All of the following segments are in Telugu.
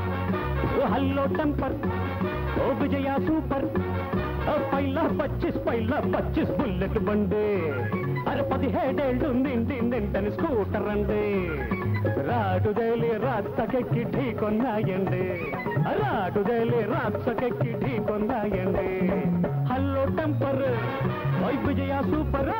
ఓ హల్లో టెంపర్ ఓ విజయ సూపర్ ఓ పైలా పచ్చిస్ పైలా పచ్చిస్ బుల్లెట్ బండి అరే పదిహేడేళ్ళు నిండి నిండని స్కూటర్ అండి రాటుదేలి రాత్సకెక్కి ఢీకొన్నాయండి రాటుదేలి రాత్సకెక్కి ఢీకొన్నాయండి హల్లో టెంపర్ ఓ విజయ సూపర్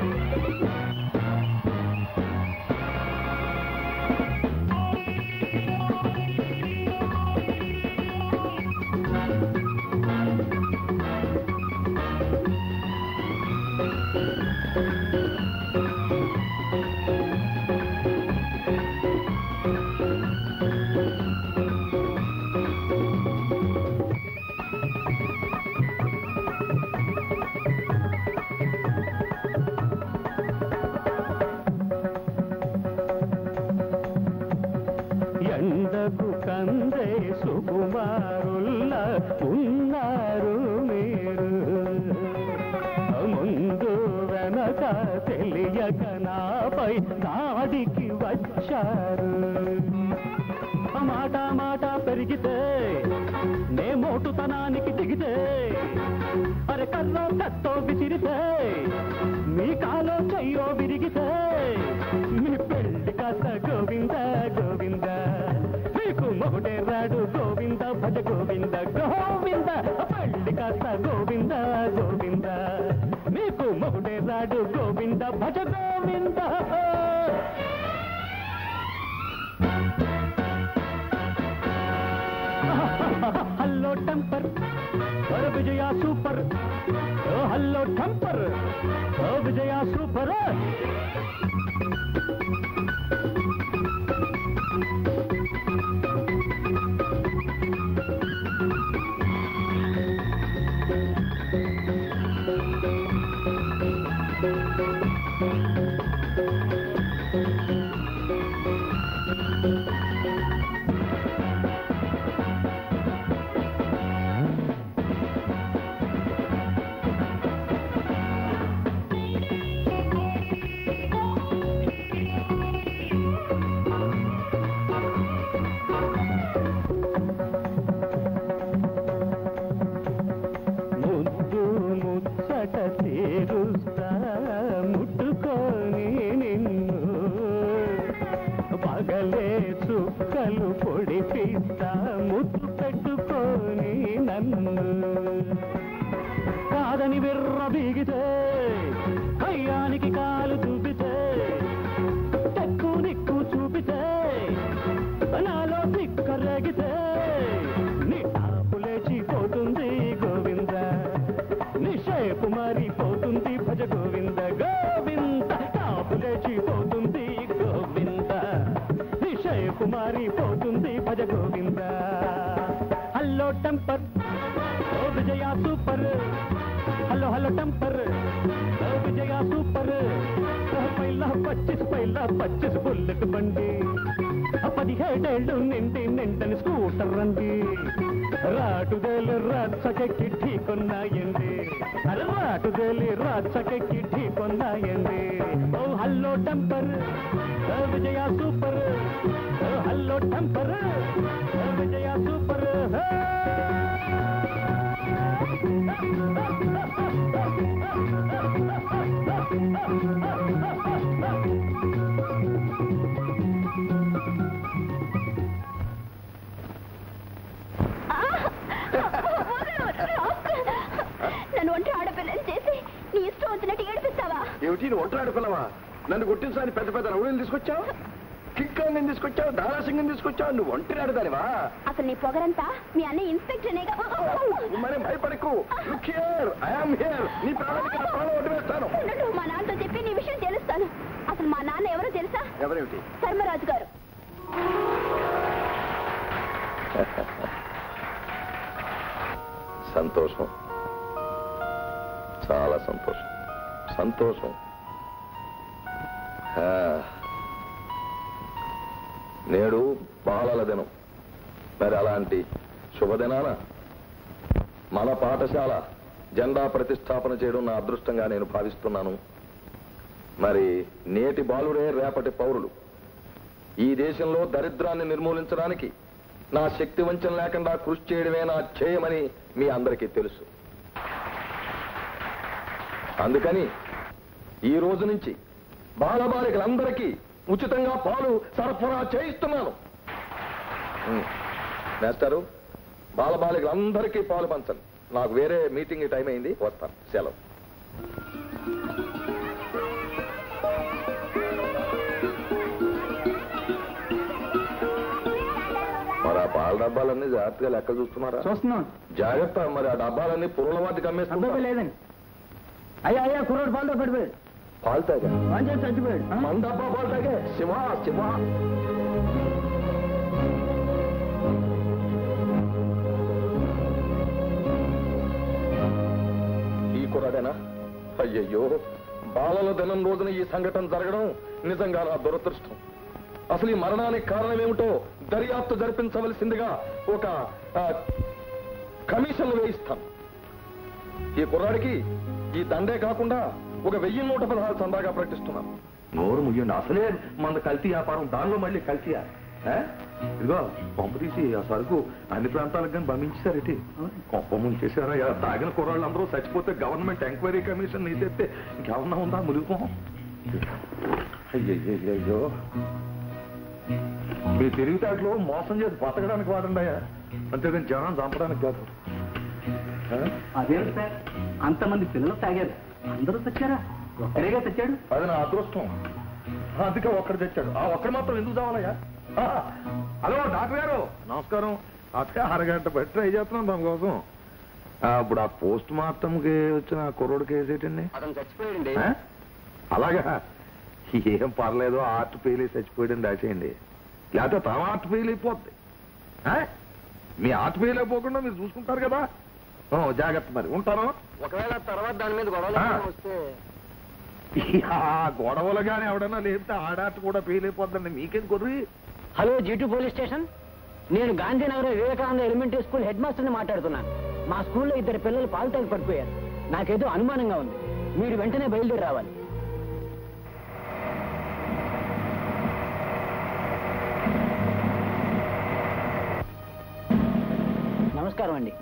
ఎండకు కందే సుకుమారుల్ల ఉన్నారు మీరు ముందు వెనక తెలియక నాపై దాడికి వచ్చారు మాట మాట పెరిగితే నే మోటుతనానికి దిగితే అరే కర్రో కత్తో విసిరితే మీ కాలో చెయ్యో విరిగితే మీ పెళ్లి కాస్త గోవింద గోవింద మీకు మొగుడే రాడు గోవింద భజ గోవింద గోవింద పెళ్లి కాస్త గోవింద గోవింద మీకు మొగుడే రాడు గోవింద భజ గోవింద హల్లో టెంపర్ ఓ విజయ సూపర్ ఓ హల్లో టెంపర్ ఓ విజయ సూపర్ ముద్దు ముచ్చట తీరుస్తా ముట్టుకొని నిన్ను పగలే చుక్కలు పొడిపిస్తా ముద్దు పెట్టుకొని నన్ను కాదని విర్ర బీగితే కయ్యానికి కాలు చూపితే టక్కు నిక్కు చూపితే నాలో తిక్కరేగితే నీ టాపు లేచిపోతుంది గోవింద నీ షేపు మారిపోతుంది భజ గోవింద గోవింద టాపు లేచిపోతుంది గోవింద నీ షేపు మారిపోతుంది భజ గోవింద హల్లో టెంపర్ ఓ Vijaya super hello hello temper ఓ విజయ సూపర్ ఓ పైలా పచ్చిస్ పైలా పచ్చిస్ బుల్లెట్ బండి ఆ పదిహేడేళ్ళు నిండి నిండని స్కూటర్ రండి రాటుదేలు రాచకెక్కి ఢీకొన్నాయండి అరే రాటుదేలి రాచకెక్కి ఢీకొన్నాయండి ఓ హల్లో టెంపర్ ఓ విజయ సూపర్ ఓ హల్లో టెంపర్ ఓ విజయ సూపర్ హే! నన్ను ఒంటి ఆడపిల్లని చేసి నీ ఇష్టం వచ్చినట్టు ఏడిపిస్తావా ఏమిటి నువ్వు ఒంటరాడు పిల్లవా నన్ను కొట్టినసారి పెద్ద పెద్ద రౌడీలు తీసుకొచ్చావు కింకాన్ని తీసుకొచ్చావు దారాసింగం తీసుకొచ్చావు నువ్వు ఒంటరాడు దానివా అసలు నీ పొగరంతా మీ అన్న ఇన్స్పెక్టర్నేగా మరి భయపడకు లుక్ హియర్ ఐఎమ్ హియర్ నీ ప్రాణానికి నా ప్రాణం ఒడ్డు వేస్తాను ఉండు, మా నాన్నతో చెప్పి నీ విషయం తెలుస్తాను అసలు మా నాన్న ఎవరో తెలుసా ఎవరేమిటి ధర్మరాజు గారు సంతోషం చాలా సంతోషం సంతోషం ఆ, నేడు బాలల దినం మరి అలాంటి శుభదినాన మన పాఠశాల జెండా ప్రతిష్టాపన చేయడం నా అదృష్టంగా నేను భావిస్తున్నాను మరి నేటి బాలురే రేపటి పౌరులు ఈ దేశంలో దరిద్రాన్ని నిర్మూలించడానికి నా శక్తి వంచన లేకుండా కృషి చేయడమే నా చేయమని మీ అందరికీ తెలుసు అందుకని ఈ రోజు నుంచి బాలబాలికలందరికీ ఉచితంగా పాలు సరఫరా చేయిస్తున్నాను ఉమ్. మేస్టారు బాలబాలికలందరికీ పాలు పంచండి నాకు వేరే మీటింగ్ టైం అయింది వస్తాను సెలవు మరి ఆ పాల డబ్బాలన్నీ జాగ్రత్తగా లెక్క చూస్తున్నారా చూస్తున్నాం జాగ్రత్త మరి ఆ డబ్బాలన్నీ పురుగుల వాటికి అబ్బాయి అమ్మేస్తున్నా లేదండి అయ్యా అయ్యా కుర్రోడు పాలతో పడిపోయాడు పాలు తాగా వాంచేసి చచ్చిపోయాడు ఆ? మన డబ్బా పాలు తాగే శివ శివ ఈ కుర్రాడేనా అయ్యయ్యో బాలల దినం రోజున ఈ సంఘటన జరగడం నిజంగా నా దురదృష్టం అసలు ఈ మరణానికి కారణం ఏమిటో దర్యాప్తు జరిపించవలసిందిగా ఒక ఆ, కమిషన్ వేయిస్తాను ఈ కుర్రాడికి ఈ దండే కాకుండా ఒక వెయ్యి నూట పదహారు చందాగా ప్రకటిస్తున్నాను నోరు ముయ్యండి అసలే మన కల్తీ వ్యాపారం దానిలో మళ్ళీ కల్తీయా ఆ? ఇదిగో పంపు తీసి ఆ సరుకు అన్ని ప్రాంతాలకు కానీ పంపించారటి గొప్ప ముంచేశారా ఇలా తాగిన కుర్రాళ్ళు అందరూ చచ్చిపోతే గవర్నమెంట్ ఎంక్వైరీ కమిషన్ నీతెత్తే ఇంకేమన్నా ఉందా మునిగిపోం అయ్యయ్యో మీ తెలివితేటలో మోసం చేసి బతకడానికి వాడండియా అంతేగాని జనం చంపడానికి కాదు ఆ? అదే సార్ అంతమంది పిల్లలు తాగారు అందరూ తెచ్చారా ఒక్కరేగా తెచ్చాడు అది నా అదృష్టం అందుకే ఒక్కడు తెచ్చాడు ఆ ఒక్కడు మాత్రం ఎందుకు చావాలయ్యా ఆ, హలో డాక్టర్ గారు నమస్కారం అదే అరగంట పెట్టి ట్రై చేస్తున్నాం దాని కోసం ఆ, ఇప్పుడు ఆ పోస్ట్ మార్టం కి వచ్చిన ఆ కుర్రోడు కేసు ఏంటండి అతను చచ్చిపోయాడండి ఆ? అలాగా ఏం పర్లేదు ఆర్ట్ ఫెయిల్ అయి చచ్చిపోయాడని దాచేయండి లేకపోతే తమ ఆర్ట్ ఫెయిల్ అయిపోద్ది ఆ? మీ ఆర్ట్ ఫెయిల్ అయిపోకుండా మీరు చూసుకుంటారు కదా ఓ, జాగ్రత్త మరి ఉంటాను ఒకవేళ తర్వాత దాని మీద గొడవలు ఆ. ఏమైనా వస్తే ఆ గొడవలు కానీ ఎవడన్నా లేపితే ఆడాట కూడా ఫెయిల్ అయిపోద్దండి మీకేం కుర్రి హలో జీటు పోలీస్ స్టేషన్ నేను Gandhinagar Vivekananda elementary school head మాస్టర్ని మాట్లాడుతున్నాను మా స్కూల్లో ఇద్దరు పిల్లలు పాలు తాగి పడిపోయారు నాకేదో అనుమానంగా ఉంది మీరు వెంటనే బయలుదేరి రావాలి నమస్కారం అండి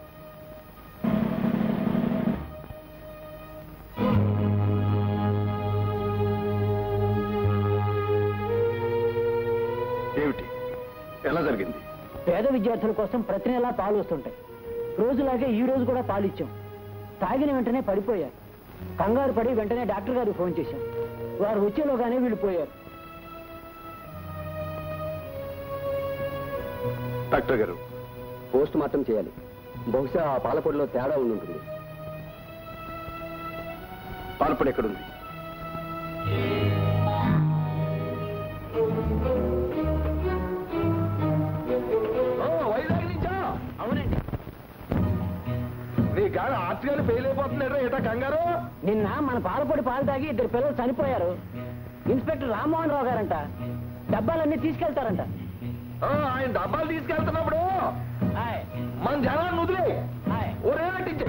ఏమిటి ఎలా జరిగింది పేద విద్యార్థుల కోసం ప్రతి నెలా పాలు వస్తుంటాయి రోజులాగే ఈ రోజు కూడా పాలు ఇచ్చాం తాగిన వెంటనే పడిపోయారు కంగారు పడి వెంటనే డాక్టర్ గారికి ఫోన్ చేశాం వారు వచ్చేలోగానే వీళ్ళు పోయారు డాక్టర్ గారు పోస్ట్ మార్టం చేయాలి బహుశా ఆ పాలపొడిలో తేడా ఉండి ఉంటుంది పాల్పడి ఎక్కడుంది వైజాగ్ నుంచా అవునండి నీ కాదు ఆర్ట్ గారు ఫెయిల్ అయిపోతున్నాడు ఏటా కంగారు నిన్న మన పాలపొడి పాలు తాగి ఇద్దరు పిల్లలు చనిపోయారు ఇన్స్పెక్టర్ రామ్మోహన్ రావు గారంట డబ్బాలన్నీ తీసుకెళ్తారంట ఆ, ఆయన డబ్బాలు తీసుకెళ్తున్నప్పుడు ఆయ్, మన జనాన్ని వదిలే ఆయ్. ఒరే నటించే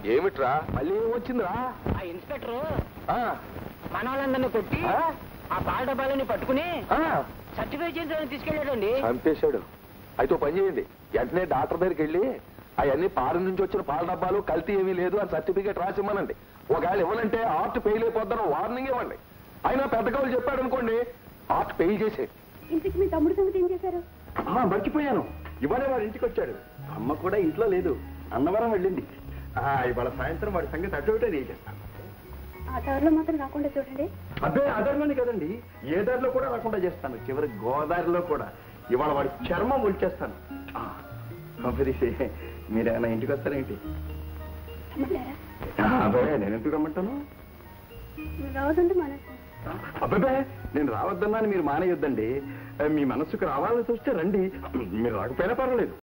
ఏమిట్రా మళ్ళీ ఏమొచ్చిందిరా ఆ ఇన్స్పెక్టర్ ఆ, మన వాళ్ళందరినీ కొట్టి ఆ? ఆ పాల డబ్బాలని పట్టుకుని ఆ, సర్టిఫై చేసి తీసుకెళ్ళాడండి చంపేశాడు అయితే ఓ పని చేయండి వెంటనే డాక్టర్ దగ్గరికి వెళ్ళి అవన్నీ పాల నుంచి వచ్చిన పాల డబ్బాలు కల్తీ ఏమీ లేదు అని సర్టిఫికేట్ రాసిమ్మనండి ఒకవేళ ఇవ్వనంటే ఆర్ట్ ఫెయిల్ అయిపోద్దని వార్నింగ్ ఇవ్వండి అయినా పెద్ద కవులు చెప్పాడు అనుకోండి ఆర్ట్ ఫెయిల్ చేసే ఇంతకు మీ తమ్ముడు సంగతి ఏం చేశారు అమ్మా మర్చిపోయాను ఇవాళ వాడి ఇంటికి వచ్చాడు అమ్మ కూడా ఇంట్లో లేదు అన్నవరం వెళ్ళింది ఆ, ఇవాళ సాయంత్రం వాడి సంగతి అటు ఇటే చేస్తాను ఆ దారిలో మాత్రం రాకుండా చూడండి అదే అదర్లోని కదండి ఏ దారిలో కూడా రాకుండా చేస్తాను చివరి గోదావరిలో కూడా ఇవాళ వాడి చర్మం ఒలిచేస్తాను ఆ, పంపిదీసి మీరేమైనా ఇంటికి వస్తారేంటి రమ్మంటారా అబ్బాయి నేను ఎందుకు రమ్మంటాను రావద్దంటే మనసు అబ్బాయి నేను రావద్దన్నాను మీరు మానేయొద్దండి మీ మనసుకు రావాలని చూస్తే రండి మీరు రాకపోయినా పర్వాలేదు